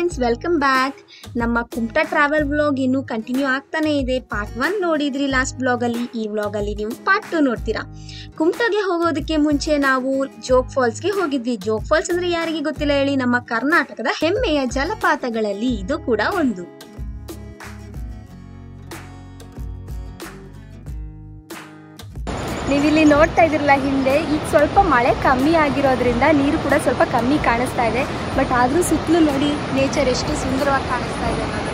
friends welcome back ನಮ್ಮ Kumta travel blog ಇನ್ನೂ continue ಆಗ್ತಾನೆ ಇದೆ ಪಾರ್ಟ್ ಒನ್ ನೋಡಿದ್ರಿ ಲಾಸ್ಟ್ ಬ್ಲಾಗಲ್ಲಿ ಈ ಬ್ಲಾಗಲ್ಲಿ ನೀವು ಪಾರ್ಟ್ ಟು ನೋಡ್ತೀರಾ ಕುಮಟಾಗೆ ಹೋಗೋದಕ್ಕೆ ಮುಂಚೆ ನಾವು ಜೋಗ್ ಫಾಲ್ಸ್ಗೆ ಹೋಗಿದ್ವಿ ಜೋಗ್ ಫಾಲ್ಸ್ ಅಂದ್ರೆ ಯಾರಿಗೆ ಗೊತ್ತಿಲ್ಲ ಹೇಳಿ ನಮ್ಮ ಕರ್ನಾಟಕದ ಹೆಮ್ಮೆಯ ಜಲಪಾತಗಳಲ್ಲಿ ಇದು ಕೂಡ ಒಂದು ನೀವಿಲ್ಲಿ ನೋಡ್ತಾ ಇದ್ರಲ್ಲ ಹಿಂದೆ ಈಗ ಸ್ವಲ್ಪ ಮಳೆ ಕಮ್ಮಿ ಆಗಿರೋದ್ರಿಂದ ನೀರು ಕೂಡ ಸ್ವಲ್ಪ ಕಮ್ಮಿ ಕಾಣಿಸ್ತಾ ಇದೆ ಬಟ್ ಆದರೂ ಸುತ್ತಲೂ ನೋಡಿ ನೇಚರ್ ಎಷ್ಟು ಸುಂದರವಾಗಿ ಕಾಣಿಸ್ತಾ ಇದೆ ಅನ್ನೋದನ್ನ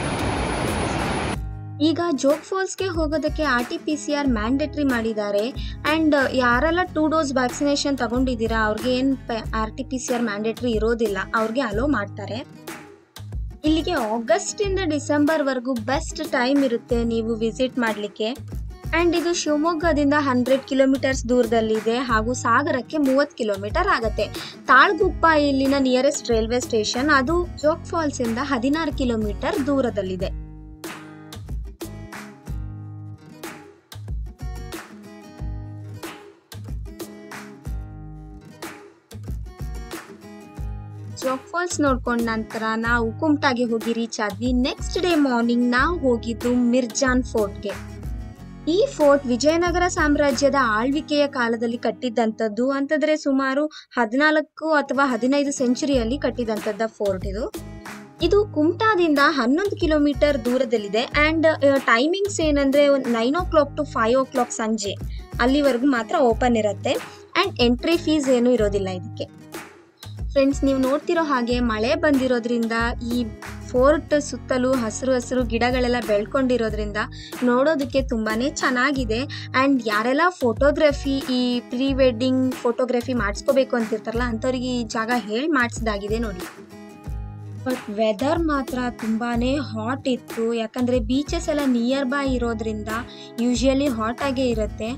ಈಗ ಜೋಗ್ ಫಾಲ್ಸ್ಗೆ ಹೋಗೋದಕ್ಕೆ R T P C R mandatory ಮಾಡಿದ್ದಾರೆ ಆ್ಯಂಡ್ ಯಾರೆಲ್ಲ ಟೂ ಡೋಸ್ ವ್ಯಾಕ್ಸಿನೇಷನ್ ತಗೊಂಡಿದ್ದೀರಾ ಅವ್ರಿಗೆ ಏನು R T P C R mandatory ಇರೋದಿಲ್ಲ ಅವ್ರಿಗೆ ಅಲೋ ಮಾಡ್ತಾರೆ ಇಲ್ಲಿಗೆ ಆಗಸ್ಟಿಂದ ಡಿಸೆಂಬರ್ವರೆಗೂ ಬೆಸ್ಟ್ ಟೈಮ್ ಇರುತ್ತೆ ನೀವು ವಿಸಿಟ್ ಮಾಡಲಿಕ್ಕೆ ಆ್ಯಂಡ್ ಇದು ಶಿವಮೊಗ್ಗದಿಂದ ಹಂಡ್ರೆಡ್ ಕಿಲೋಮೀಟರ್ಸ್ ದೂರದಲ್ಲಿದೆ ಹಾಗೂ ಸಾಗರಕ್ಕೆ ಮೂವತ್ತು ಕಿಲೋಮೀಟರ್ ಆಗುತ್ತೆ ತಾಳ್ಗುಪ್ಪ ಇಲ್ಲಿನ ನಿಯರೆಸ್ಟ್ ರೈಲ್ವೆ ಸ್ಟೇಷನ್ ಅದು ಜೋಗ್ ಫಾಲ್ಸಿಂದ ಹದಿನಾರು ಕಿಲೋಮೀಟರ್ ದೂರದಲ್ಲಿದೆ ಜೋಗ್ ಫಾಲ್ಸ್ ನೋಡ್ಕೊಂಡ ನಂತರ ನಾವು ಕುಮಟಾಗೆ ಹೋಗಿ ರೀಚ್ ಆದ್ವಿ ನೆಕ್ಸ್ಟ್ ಡೇ ಮಾರ್ನಿಂಗ್ ನಾವು ಹೋಗಿದ್ದು ಮಿರ್ಜಾನ್ ಫೋರ್ಟ್ಗೆ ಈ ಫೋರ್ಟ್ ವಿಜಯನಗರ ಸಾಮ್ರಾಜ್ಯದ ಆಳ್ವಿಕೆಯ ಕಾಲದಲ್ಲಿ ಕಟ್ಟಿದ್ದಂಥದ್ದು ಅಂತಂದ್ರೆ ಸುಮಾರು ಹದಿನಾಲ್ಕು ಅಥವಾ ಹದಿನೈದು ಸೆಂಚುರಿಯಲ್ಲಿ ಕಟ್ಟಿದಂಥದ್ದ ಫೋರ್ಟ್ ಇದು ಇದು ಕುಮಟಾದಿಂದ ಹನ್ನೊಂದು ಕಿಲೋಮೀಟರ್ ದೂರದಲ್ಲಿದೆ ಆ್ಯಂಡ್ ಟೈಮಿಂಗ್ಸ್ ಏನಂದ್ರೆ nine o'clock to five o'clock ಸಂಜೆ ಅಲ್ಲಿವರೆಗೂ ಮಾತ್ರ ಓಪನ್ ಇರುತ್ತೆ ಆ್ಯಂಡ್ ಎಂಟ್ರಿ ಫೀಸ್ ಏನೂ ಇರೋದಿಲ್ಲ ಇದಕ್ಕೆ ಫ್ರೆಂಡ್ಸ್ ನೀವು ನೋಡ್ತಿರೋ ಹಾಗೆ ಮಳೆ ಬಂದಿರೋದ್ರಿಂದ ಈ ಫೋರ್ಟ್ ಸುತ್ತಲೂ ಹಸಿರು ಹಸಿರು ಗಿಡಗಳೆಲ್ಲ ಬೆಳ್ಕೊಂಡಿರೋದ್ರಿಂದ ನೋಡೋದಕ್ಕೆ ತುಂಬಾನೇ ಚೆನ್ನಾಗಿದೆ ಆ್ಯಂಡ್ ಯಾರೆಲ್ಲ ಫೋಟೋಗ್ರಫಿ ಈ ಪ್ರೀ ವೆಡ್ಡಿಂಗ್ ಫೋಟೋಗ್ರಫಿ ಮಾಡಿಸ್ಕೋಬೇಕು ಅಂತಿರ್ತಾರಲ್ಲ ಅಂಥವ್ರಿಗೆ ಈ ಜಾಗ ಹೇಳಿ ಮಾಡಿಸಿದಾಗಿದೆ ನೋಡಿ ಬಟ್ ವೆದರ್ ಮಾತ್ರ ತುಂಬಾನೇ ಹಾಟ್ ಇತ್ತು ಯಾಕಂದ್ರೆ ಬೀಚಸ್ ಎಲ್ಲ ನಿಯರ್ ಬೈ ಇರೋದ್ರಿಂದ ಯೂಶಲಿ ಹಾಟ್ ಆಗೇ ಇರುತ್ತೆ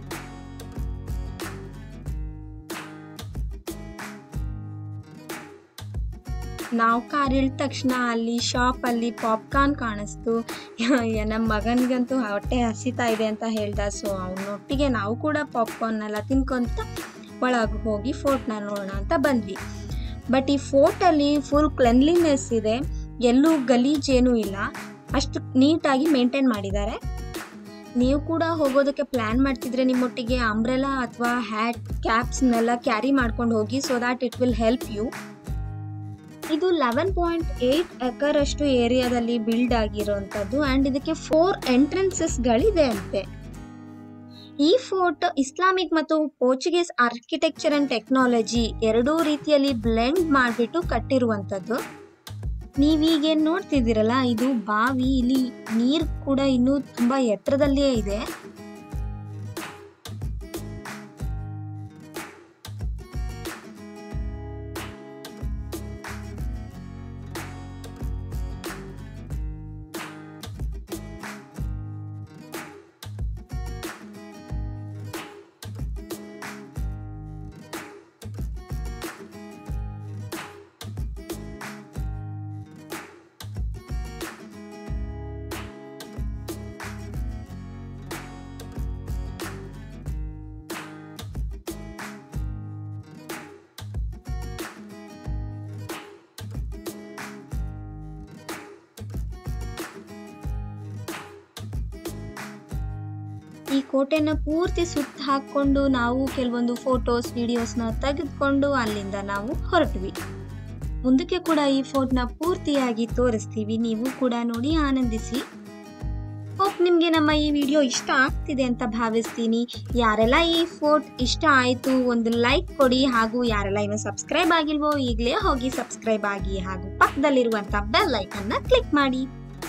ನಾವು ಕಾರ್ ಇಳಿದ ತಕ್ಷಣ ಅಲ್ಲಿ ಶಾಪಲ್ಲಿ ಪಾಪ್ಕಾರ್ನ್ ಕಾಣಿಸ್ತು ನಮ್ಮ ಮಗನಿಗಂತೂ ಹೊಟ್ಟೆ ಹಸಿತಾ ಇದೆ ಅಂತ ಹೇಳ್ದ ಸೊ ಅವನೊಟ್ಟಿಗೆ ನಾವು ಕೂಡ ಪಾಪ್ಕಾರ್ನ್ ಎಲ್ಲ ತಿನ್ಕೊಂತ ಒಳಗೆ ಹೋಗಿ ಫೋರ್ಟ್ನ ನೋಡೋಣ ಅಂತ ಬಂದ್ವಿ ಬಟ್ ಈ ಫೋರ್ಟಲ್ಲಿ ಫುಲ್ ಕ್ಲೆನ್ಲಿನೆಸ್ ಇದೆ ಎಲ್ಲೂ ಗಲೀಜೇನೂ ಇಲ್ಲ ಅಷ್ಟು ನೀಟಾಗಿ ಮೇಂಟೈನ್ ಮಾಡಿದ್ದಾರೆ ನೀವು ಕೂಡ ಹೋಗೋದಕ್ಕೆ ಪ್ಲ್ಯಾನ್ ಮಾಡ್ತಿದ್ರೆ ನಿಮ್ಮೊಟ್ಟಿಗೆ ಅಂಬ್ರೆಲಾ ಅಥವಾ ಹ್ಯಾಟ್ ಕ್ಯಾಪ್ಸ್ನೆಲ್ಲ ಕ್ಯಾರಿ ಮಾಡ್ಕೊಂಡು ಹೋಗಿ so that it will help you ಇದು ಲೆವೆನ್ ಪಾಯಿಂಟ್ ಏಯ್ಟ್ ಎಕರ್ ಅಷ್ಟು ಏರಿಯಾದಲ್ಲಿ ಬಿಲ್ಡ್ ಆಗಿರುವಂಥದ್ದು ಆ್ಯಂಡ್ ಇದಕ್ಕೆ ಫೋರ್ ಎಂಟ್ರೆನ್ಸಸ್ಗಳಿದೆ ಅಂತೆ ಈ ಫೋರ್ಟ್ ಇಸ್ಲಾಮಿಕ್ ಮತ್ತು ಪೋರ್ಚುಗೀಸ್ ಆರ್ಕಿಟೆಕ್ಚರ್ ಅಂಡ್ ಟೆಕ್ನಾಲಜಿ ಎರಡೂ ರೀತಿಯಲ್ಲಿ ಬ್ಲೆಂಡ್ ಮಾಡಿಬಿಟ್ಟು ಕಟ್ಟಿರುವಂಥದ್ದು ನೀವೀಗೇನು ನೋಡ್ತಿದ್ದೀರಲ್ಲ ಇದು ಬಾವಿ ಇಲ್ಲಿ ನೀರು ಕೂಡ ಇನ್ನೂ ತುಂಬ ಎತ್ತರದಲ್ಲಿಯೇ ಇದೆ ಈ ಕೋಟೆನ ಪೂರ್ತಿ ಸುತ್ತ ಹಾಕೊಂಡು ನಾವು ಕೆಲವೊಂದು ಫೋಟೋಸ್ ವಿಡಿಯೋಸ್ನ ತೆಗೆದುಕೊಂಡು ಅಲ್ಲಿಂದ ನಾವು ಹೊರಟ್ವಿ ಮುಂದಕ್ಕೆ ಕೂಡ ಈ ಫೋರ್ಟ್ನ ಪೂರ್ತಿಯಾಗಿ ತೋರಿಸ್ತೀವಿ ನೀವು ಕೂಡ ನೋಡಿ ಆನಂದಿಸಿ ಹೋಪ್ ನಿಮಗೆ ನಮ್ಮ ಈ ವಿಡಿಯೋ ಇಷ್ಟ ಆಗ್ತಿದೆ ಅಂತ ಭಾವಿಸ್ತೀನಿ ಯಾರೆಲ್ಲ ಈ ಫೋರ್ಟ್ ಇಷ್ಟ ಆಯಿತು ಒಂದು ಲೈಕ್ ಕೊಡಿ ಹಾಗೂ ಯಾರೆಲ್ಲ ಇನ್ನು ಸಬ್ಸ್ಕ್ರೈಬ್ ಆಗಿಲ್ವೋ ಈಗಲೇ ಹೋಗಿ ಸಬ್ಸ್ಕ್ರೈಬ್ ಆಗಿ ಹಾಗೂ ಪಕ್ಕದಲ್ಲಿರುವಂಥ ಬೆಲ್ ಐಕನ್ನ ಕ್ಲಿಕ್ ಮಾಡಿ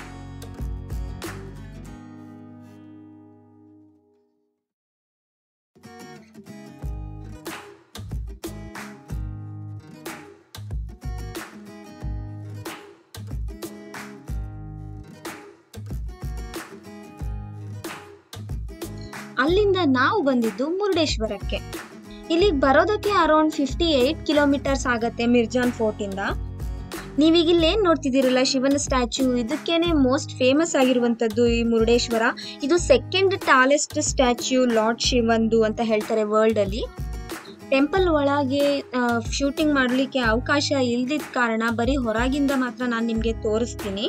ಅಲ್ಲಿಂದ ನಾವು ಬಂದಿದ್ದು ಮುರುಡೇಶ್ವರಕ್ಕೆ ಇಲ್ಲಿಗೆ ಬರೋದಕ್ಕೆ ಅರೌಂಡ್ ಫಿಫ್ಟಿ ಏಯ್ಟ್ ಕಿಲೋಮೀಟರ್ಸ್ ಆಗತ್ತೆ ಮಿರ್ಜಾನ್ ಫೋರ್ಟ್ ಇಂದ ನೀವೀಗ ಇಲ್ಲೇನ್ ನೋಡ್ತಿದ್ದೀರಲ್ಲ ಶಿವನ ಸ್ಟ್ಯಾಚ್ಯೂ ಇದಕ್ಕೇನೆ ಮೋಸ್ಟ್ ಫೇಮಸ್ ಆಗಿರುವಂತದ್ದು ಈ ಮುರುಡೇಶ್ವರ ಇದು ಸೆಕೆಂಡ್ ಟಾಲೆಸ್ಟ್ ಸ್ಟ್ಯಾಚ್ಯೂ ಲಾರ್ಡ್ ಶಿವಂದು ಅಂತ ಹೇಳ್ತಾರೆ ವರ್ಲ್ಡ್ ಅಲ್ಲಿ ಟೆಂಪಲ್ ಒಳಗೆ ಶೂಟಿಂಗ್ ಮಾಡಲಿಕ್ಕೆ ಅವಕಾಶ ಇಲ್ದಿದ್ದ ಕಾರಣ ಬರೀ ಹೊರಗಿಂದ ಮಾತ್ರ ನಾನು ನಿಮಗೆ ತೋರಿಸ್ತೀನಿ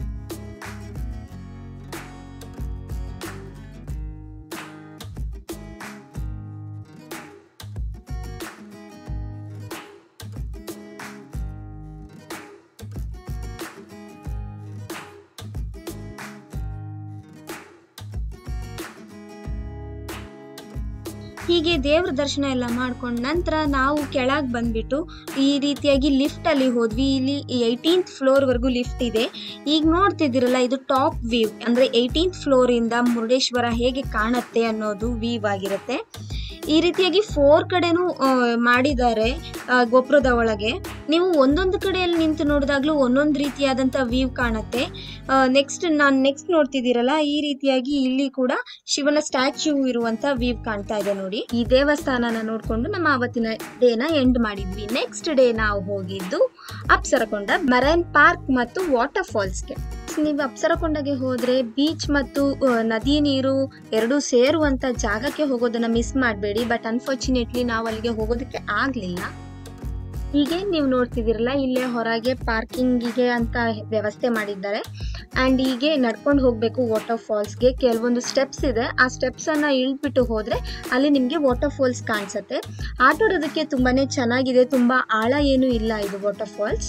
ಹೀಗೆ ದೇವ್ರ ದರ್ಶನ ಎಲ್ಲ ಮಾಡ್ಕೊಂಡ ನಂತರ ನಾವು ಕೆಳಗೆ ಬಂದ್ಬಿಟ್ಟು ಈ ರೀತಿಯಾಗಿ ಲಿಫ್ಟ್ ಅಲ್ಲಿ ಹೋದ್ವಿ ಇಲ್ಲಿ ಏಯ್ಟೀನ್ತ್ ಫ್ಲೋರ್ ವರೆಗೂ ಲಿಫ್ಟ್ ಇದೆ ಈಗ ನೋಡ್ತಿದ್ದೀರಲ್ಲ ಇದು ಟಾಪ್ ವ್ಯೂ ಅಂದ್ರೆ ಏಯ್ಟೀನ್ತ್ ಫ್ಲೋರ್ ಇಂದ ಮುರುಡೇಶ್ವರ ಹೇಗೆ ಕಾಣುತ್ತೆ ಅನ್ನೋದು ವ್ಯೂ ಆಗಿರುತ್ತೆ ಈ ರೀತಿಯಾಗಿ ಫೋರ್ ಕಡೆನೂ ಆ, ಮಾಡಿದ್ದಾರೆ ಆ, ಗೋಪುರದ ಒಳಗೆ ನೀವು ಒಂದೊಂದು ಕಡೆಯಲ್ಲಿ ನಿಂತು ನೋಡಿದಾಗ್ಲೂ ಒಂದೊಂದು ರೀತಿಯಾದಂಥ ವ್ಯೂ ಕಾಣುತ್ತೆ ನೆಕ್ಸ್ಟ್ ನಾನು ನೆಕ್ಸ್ಟ್ ನೋಡ್ತಿದ್ದೀರಲ್ಲ ಈ ರೀತಿಯಾಗಿ ಇಲ್ಲಿ ಕೂಡ ಶಿವನ ಸ್ಟ್ಯಾಚ್ಯೂ ಇರುವಂತ ವ್ಯೂ ಕಾಣ್ತಾ ಇದೆ ನೋಡಿ ಈ ದೇವಸ್ಥಾನನ ನೋಡ್ಕೊಂಡು ನಮ್ಮ ಅವತ್ತಿನ ಡೇನ ಎಂಡ್ ಮಾಡಿದ್ವಿ ನೆಕ್ಸ್ಟ್ ಡೇ ನಾವು ಹೋಗಿದ್ದು ಅಪ್ಸರಕೊಂಡ ಮರೈನ್ ಪಾರ್ಕ್ ಮತ್ತು ವಾಟರ್ ಫಾಲ್ಸ್ಗೆ ನೀವು ಅಪ್ಸರಕೊಂಡಗೆ ಹೋದ್ರೆ ಬೀಚ್ ಮತ್ತು ಆ, ನದಿ ನೀರು ಎರಡು ಸೇರುವಂತ ಜಾಗಕ್ಕೆ ಹೋಗೋದನ್ನ ಮಿಸ್ ಮಾಡಬೇಡಿ ಬಟ್ ಅನ್ಫಾರ್ಚುನೇಟ್ಲಿ ನಾವು ಅಲ್ಲಿಗೆ ಹೋಗೋದಕ್ಕೆ ಆಗ್ಲಿಲ್ಲ ಹೀಗೆ ನೀವು ನೋಡ್ತಿದ್ದೀರಲ್ಲ ಇಲ್ಲೇ ಹೊರಗೆ ಪಾರ್ಕಿಂಗಿಗೆ ಅಂತ ವ್ಯವಸ್ಥೆ ಮಾಡಿದ್ದಾರೆ ಆ್ಯಂಡ್ ಹೀಗೆ ನಡ್ಕೊಂಡು ಹೋಗಬೇಕು ವಾಟರ್ ಫಾಲ್ಸ್ಗೆ ಕೆಲವೊಂದು ಸ್ಟೆಪ್ಸ್ ಇದೆ ಆ ಸ್ಟೆಪ್ಸನ್ನು ಇಳಿದ್ಬಿಟ್ಟು ಹೋದರೆ ಅಲ್ಲಿ ನಿಮಗೆ ವಾಟರ್ ಫಾಲ್ಸ್ ಕಾಣಿಸುತ್ತೆ ಆಟಾಡೋದಕ್ಕೆ ತುಂಬಾ ಚೆನ್ನಾಗಿದೆ ತುಂಬ ಆಳ ಏನೂ ಇಲ್ಲ ಇದು ವಾಟರ್ ಫಾಲ್ಸ್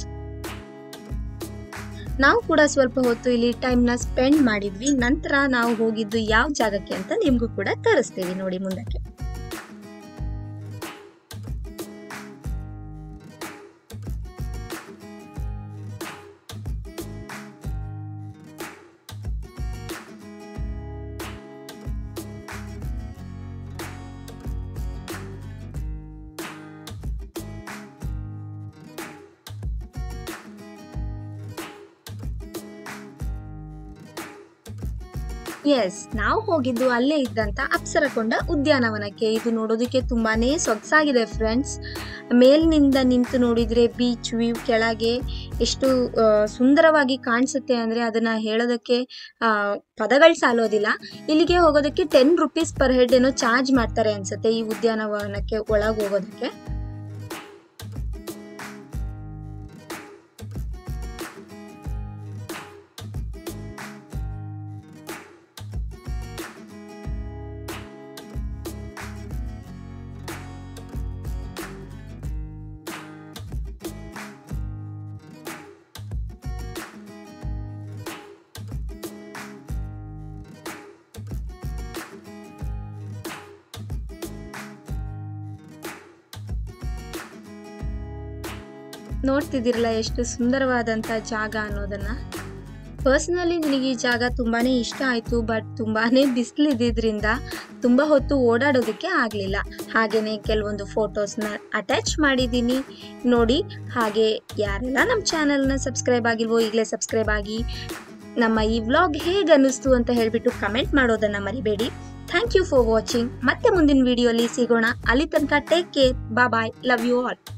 ನಾವು ಕೂಡ ಸ್ವಲ್ಪ ಹೊತ್ತು ಇಲ್ಲಿ ಟೈಮ್ನ ಸ್ಪೆಂಡ್ ಮಾಡಿದ್ವಿ ನಂತರ ನಾವು ಹೋಗಿದ್ದು ಯಾವ ಜಾಗಕ್ಕೆ ಅಂತ ನಿಮಗೂ ಕೂಡ ತೋರಿಸ್ತೀವಿ ನೋಡಿ ಮುಂದಕ್ಕೆ ಎಸ್ ನಾವು ಹೋಗಿದ್ದು ಅಲ್ಲೇ ಇದ್ದಂತ ಅಪ್ಸರಕೊಂಡ ಉದ್ಯಾನವನಕ್ಕೆ ಇದು ನೋಡೋದಕ್ಕೆ ತುಂಬಾನೇ ಸೊಗಸಾಗಿದೆ ಫ್ರೆಂಡ್ಸ್ ಮೇಲ್ನಿಂದ ನಿಂತು ನೋಡಿದ್ರೆ ಬೀಚ್ ವ್ಯೂ ಕೆಳಗೆ ಎಷ್ಟು ಆ, ಸುಂದರವಾಗಿ ಕಾಣಿಸುತ್ತೆ ಅಂದ್ರೆ ಅದನ್ನ ಹೇಳೋದಕ್ಕೆ ಪದಗಳು ಸಾಲೋದಿಲ್ಲ ಇಲ್ಲಿಗೆ ಹೋಗೋದಕ್ಕೆ ಟೆನ್ ರುಪೀಸ್ ಪರ್ ಹೆಡ್ ಏನೋ ಚಾರ್ಜ್ ಮಾಡ್ತಾರೆ ಅನ್ಸುತ್ತೆ ಈ ಉದ್ಯಾನವನಕ್ಕೆ ಒಳಗೆ ಹೋಗೋದಕ್ಕೆ ನೋಡ್ತಿದ್ದೀರಲ್ಲ ಎಷ್ಟು ಸುಂದರವಾದಂಥ ಜಾಗ ಅನ್ನೋದನ್ನ ಪರ್ಸ್ನಲಿ ನನಗೆ ಈ ಜಾಗ ತುಂಬಾನೇ ಇಷ್ಟ ಆಯಿತು ಬಟ್ ತುಂಬಾನೇ ಬಿಸಿಲಿದ್ದಿದ್ರಿಂದ ತುಂಬ ಹೊತ್ತು ಓಡಾಡೋದಕ್ಕೆ ಆಗಲಿಲ್ಲ ಹಾಗೆಯೇ ಕೆಲವೊಂದು ಫೋಟೋಸ್ನ ಅಟ್ಯಾಚ್ ಮಾಡಿದ್ದೀನಿ ನೋಡಿ ಹಾಗೆ ಯಾರೆಲ್ಲ ನಮ್ಮ ಚಾನಲ್ನ ಸಬ್ಸ್ಕ್ರೈಬ್ ಆಗಿಲ್ವೋ ಈಗಲೇ ಸಬ್ಸ್ಕ್ರೈಬ್ ಆಗಿ ನಮ್ಮ ಈ ವ್ಲಾಗ್ ಹೇಗೆ ಅನ್ನಿಸ್ತು ಅಂತ ಹೇಳಿಬಿಟ್ಟು ಕಮೆಂಟ್ ಮಾಡೋದನ್ನು ಮರಿಬೇಡಿ ಥ್ಯಾಂಕ್ ಯು ಫಾರ್ ವಾಚಿಂಗ್ ಮತ್ತೆ ಮುಂದಿನ ವಿಡಿಯೋಲಿ ಸಿಗೋಣ ಅಲ್ಲಿ ತನಕ ಟೇಕ್ ಕೇರ್ ಬಾ ಬಾಯ್ ಲವ್ ಯು ಆಲ್